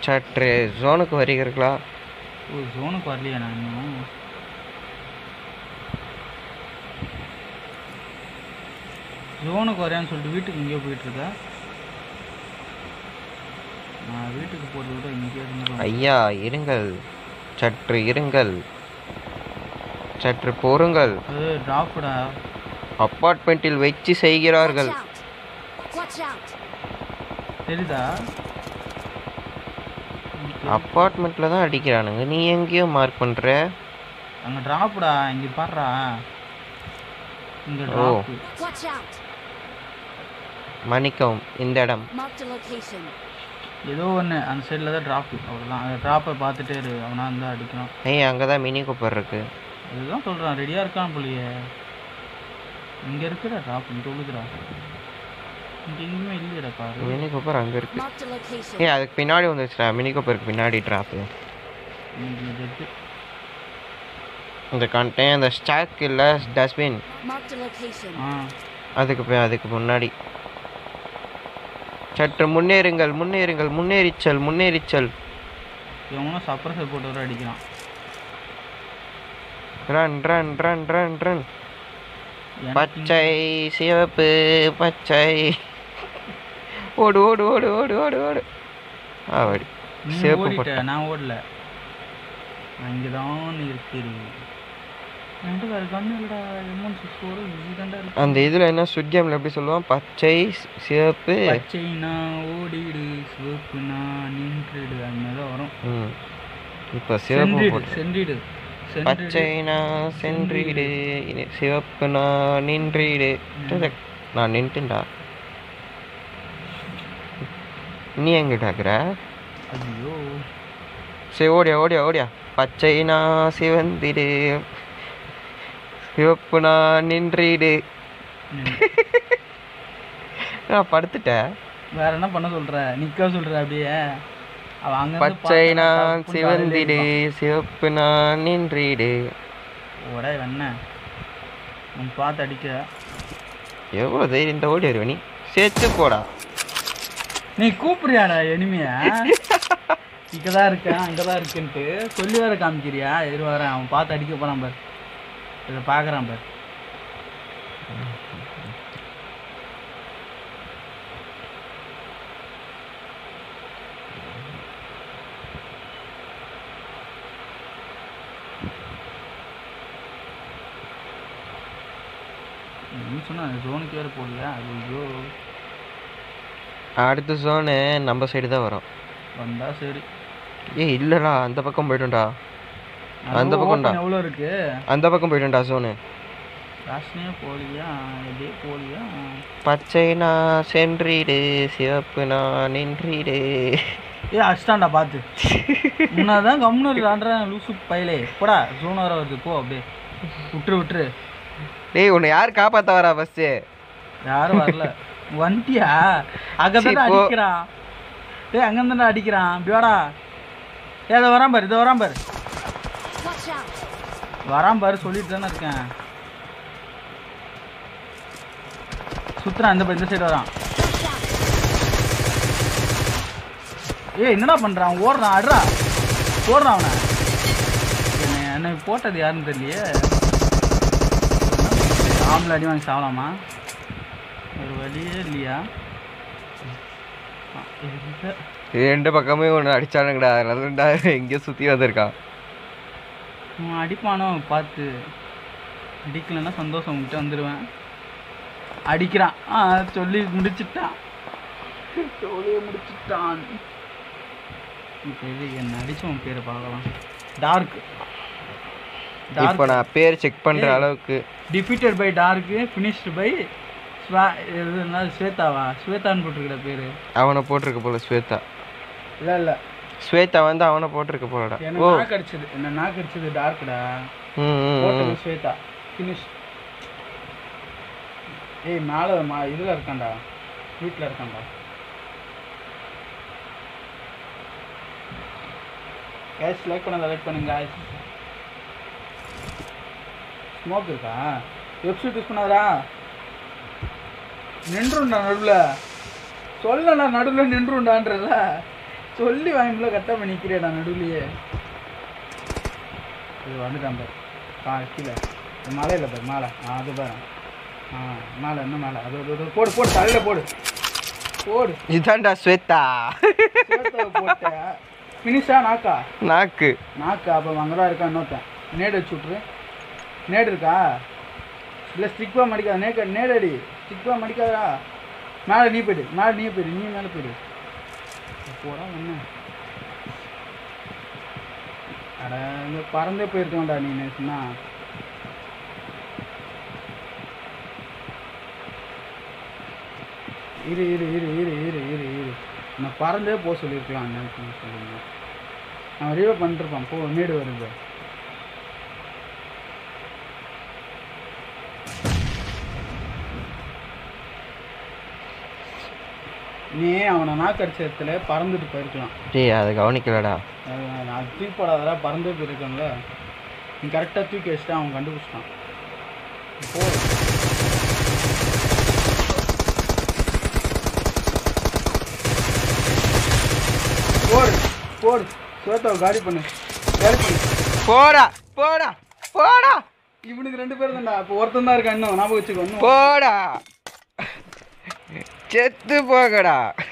சற்று ஜோனுக்கு வருகிறீர்களா ஓ ஜோனுக்கு வரலையா நான் இன்னும் ஜோனுக்கு வரேன்னு சொல்லிட்டு வீட்டுக்கு இங்கேயோ போயிட்டு இருக்கா நான் வீட்டுக்கு போகிறத விட இங்கேயே இருந்துக்கலாம் ஐயா இருங்கள் சற்று இருங்கள் சற்று பொறுங்கள் அது ட்ராப்டா அப்பார்ட்மெண்ட்டில் வச்சு செய்கிறார்கள் Watch out! Watch out! தெரியுதா அப்பார்ட்மெண்ட்டில் தான் அடிக்கிறானுங்க நீ எங்கேயோ மார்க் பண்ணுற அங்கே ட்ராப்டா இங்கே பாடுறா இங்கே ஓ. Drop Watch out! மன்னிக்கவும் இந்த இடம் Marked a location. ஏதோ ஒன்று அந்த சைடில் தான் ட்ராப் அவ்வளோதான் அந்த ட்ராப்பை பார்த்துட்டே இரு அவனா இருந்தால் அடிக்கலாம் ஏய் அங்கே தான் மினி கூப்பர் இருக்கு அதுதான் சொல்கிறான் ரெடியாக இருக்கான் போலியே இங்கே இருக்குடா ட்ராப் இங்கே உள்ளுதுடா இங்கே எங்கேயுமே இல்லையடா காரு மினி கூப்பர் அங்கே இருக்கு Marked a location. ஏய் அதுக்கு பின்னாடி வந்துச்சுடா மினி கூப்பருக்கு பின்னாடி ட்ராப்பு இங்கே ஜெட்டு இந்த கண்டேன் அந்த ஸ்டாக் இல்லை டஸ்ட்பின் Marked a location. ஆ அதுக்கு போய் அதுக்கு முன்னாடி சற்று முன்னேறுங்கள் முன்னேறுங்கள் முன்னேறிச்சல் முன்னேறிச்சல் இவனும் சப்ரஸர் போட்டு வர அடிக்கிறான் run run run run run எனக்கு பச்சை சிவப்பு பச்சை ஓடு ஓடு ஓடு ஓடு ஓடு ஓடு ஆவடி நீ சிவப்பு ஓடிட்ட பட்டை நான் ஓடல நான் இங்கே தான் இருக்கிறேன் ரெண்டு வேறு கண்ணு இல்லைடா எம்ஒன் சிக்ஸ் ஃபோர் இது தாண்டா இருக்கு அந்த இதில் என்ன சுட் கேமில் எப்படி சொல்லுவான் பச்சை சி- சிவப்பு பச்சை நான் ஓடிடு சிவப்பு நான் நின்றுடு அந்த மாதிரி தான் வரும் ம் இப்போ சிவப்பு சென்றிடு போட்டு சென்றிடு சென்றிடு பச்சை நான் சென்றிடு இனி சிவப்பு நான் நின்றிடு டடக். நான் நின்றுண்டா நீ எங்கிட்டாக்குற ஐயோ சரி ஓடியா ஓடியா ஓடியா பச்சை நான் சிவந்திடு சிவப்பு நான் நின்றிடு ம். நான் படுத்துட்டேன் வேற என்ன பண்ண சொல்ற நிக்க சொல்ற அப்படியே அவ அங்க இருந்து பச்சை பார்த்தா நான் தப்புன்னு சிவந்திடு காலையிலே சிவப்பு நான் நின்றிடு இருப்பான். ஒரே வெண்ண உன் பார்த்து அடிக்க எவ்வளோ தைரியம் இந்த ஓடி வருவ நீ சேர்த்து போடா நீ கூப்பிடுறியாடா எனிமையா இங்கதான் இருக்கேன் அங்கதான் இருக்குன்ட்டு சொல்லி வேற காமிக்கிறியா எதிர் வரேன் அவன் பார்த்து அடிக்க போறான் பார் இதை பாக்குறான் பார் நீ சொன்ன ஜோனுக்கு வேற போகலையா ஐயோ அடுத்த ஜோனு நம்ம சைடு தான் வரும் வந்தா சரி ஏய் இல்லைடா அந்த பக்கம் போய்ட்டோம்டா அந்த அதுவும் பக்கம்டா. open எவ்வளோ இருக்கு அந்த பக்கம் போய்ட்டோம்டா ஜோனு ராஷ்னியா போலியா எப்படியே போலியா பச்சை நான் சென்றிடு சிவப்பு நான் நின்றிடு ஏ அடிச்சிட்டான்டா பார்த்து முன்னாதான் கம்முன்னு விளாண்டுறேன் லூசு பயலே போடா ஜோன் வர வருது போ அப்படியே விட்டுரு விட்டுரு டேய் உன்னை யார் காப்பாத்த வரா ஃபஸ்ட்டு யாரும் வரல வந்துட்டியா அங்கதான் சீ, போ. அடிக்கிறான் டேய் அங்க இருந்தா அடிக்கிறான் இப்படி வாடா ஏ இதை வரான் பாரு இதை வரான் பாரு Watch out! வரான் பாரு சொல்லிட்டு தானே இருக்கேன் சுத்துறான் இந்த இந்த சைடு வரான் Watch out! ஏய் என்னடா பண்றான் ஓடுறான் அடுறா ஓடுறான் அவனை என்னை என்னை போட்டது யாருன்னு தெரியலையே ஆம்பளை அடி வாங்கி சாவலாமா ஒரு வழியே இல்லையா ஆ, இல்ல. ரெண்டு பக்கமே ஒன்று அடிச்சானுங்கடா அதனாலடா எங்கேயோ சுற்றி வந்திருக்கான் அவன் அடிப்பானோ பார்த்து அடிக்கலைன்னா சந்தோஷம் உங்ககிட்ட வந்துடுவேன் அடிக்கிறான் ஆ சொல்லி முடிச்சிட்டான் சொல்லி முடிச்சிட்டான் இப்போ இது என்ன அடிச்சவன் பேரை பார்க்கலாம் டார்க் இப்போ நான் பேர் செக் பண்ணுற ஏய். அளவுக்கு defeated by Dark finished by ஸ்வா இது என்ன ஸ்வேதாவா ஸ்வேதான்னு போட்டிருக்கிற பேர் அவனை போட்டிருக்க போல ஸ்வேதா இல்லை இல்லை ஸ்வேதா வந்து அவனை போட்டிருக்க போலடா எனக்கு ஓ நாக்கு அடிச்சது என்ன நாக்கு அடிச்சது டார்க்குடா ம் ம், போட்டது ம் ஸ்வேதா ஃபினிஷ் ஏய் மேலே மா இதில் இருக்கான்டா வீட்டில் இருக்கான்டா கேஷ் லைக் பண்ண லைக் பண்ணுங்க guys. ஸ்மோக் இருக்கா வெப்சைட் யூஸ் பண்ணாதா நின்றுண்டா நடுவில் சொல்லல நடுவில் நின்றுண்டான்றத சொல்லி வாங்கில கரெக்டாக பண்ணி நிற்கிறேடா நடுவுலையே இது வந்துட்டான் பாரு கா கீழே இது மலையில் பாரு மேலே ஆ அது பாரு ஆ மேலே இன்னும் மேலே அது அது, அது போடு போடு தலையில் போடு போடு இதான்டா ஸ்வேதா சேத்தாவை போட்ட ஃபினிஷா நாக்கா நாக்கு நாக்கு அப்போ அங்கே தான் இருக்கா இன்னொருத்தன் நேடு வச்சு விட்ரு நேடு இருக்கா இல்லை ஸ்டிக்வா மடிக்காத நேக்க நேடடி ஸ்டிக்வா மடிக்காதடா மேலே நீ போயிடு மேலே நீ போயிடு நீ மேலே போயிடு போடா என்ன அட இங்கே பறந்தே போயிருக்கோம்டா நீ நேசுனா இரு இரு இரு இரு இரு இரு இரு நான் பறந்தே போக சொல்லியிருக்கலாம் நேற்று சொல்லுங்க அவன் ரீவ் பண்ணிருப்பான் போ நீடு வருது நீ அவனை நாக்கடிச்ச இடத்துல பறந்துட்டு போயிருக்கலாம் டேய் அதை கவனிக்கலடா அது நான் தூக்கி போடாதடா பறந்தே போயிருக்கேன்ல நீ கரெக்டாக தூக்கி வச்சுட்டு அவன் கண்டுபிடிச்சிட்டான் போ போடு போடு சுவேத்தாவை காலி பண்ணு காலி பண்ணு போடா போடா போடா இவனுக்கு ரெண்டு பேரும் தான்டா இப்போ ஒருத்தன் தான் இருக்கான் இன்னும் ஞாபகம் வச்சுக்கோ இன்னும் போடா செத்து போகடா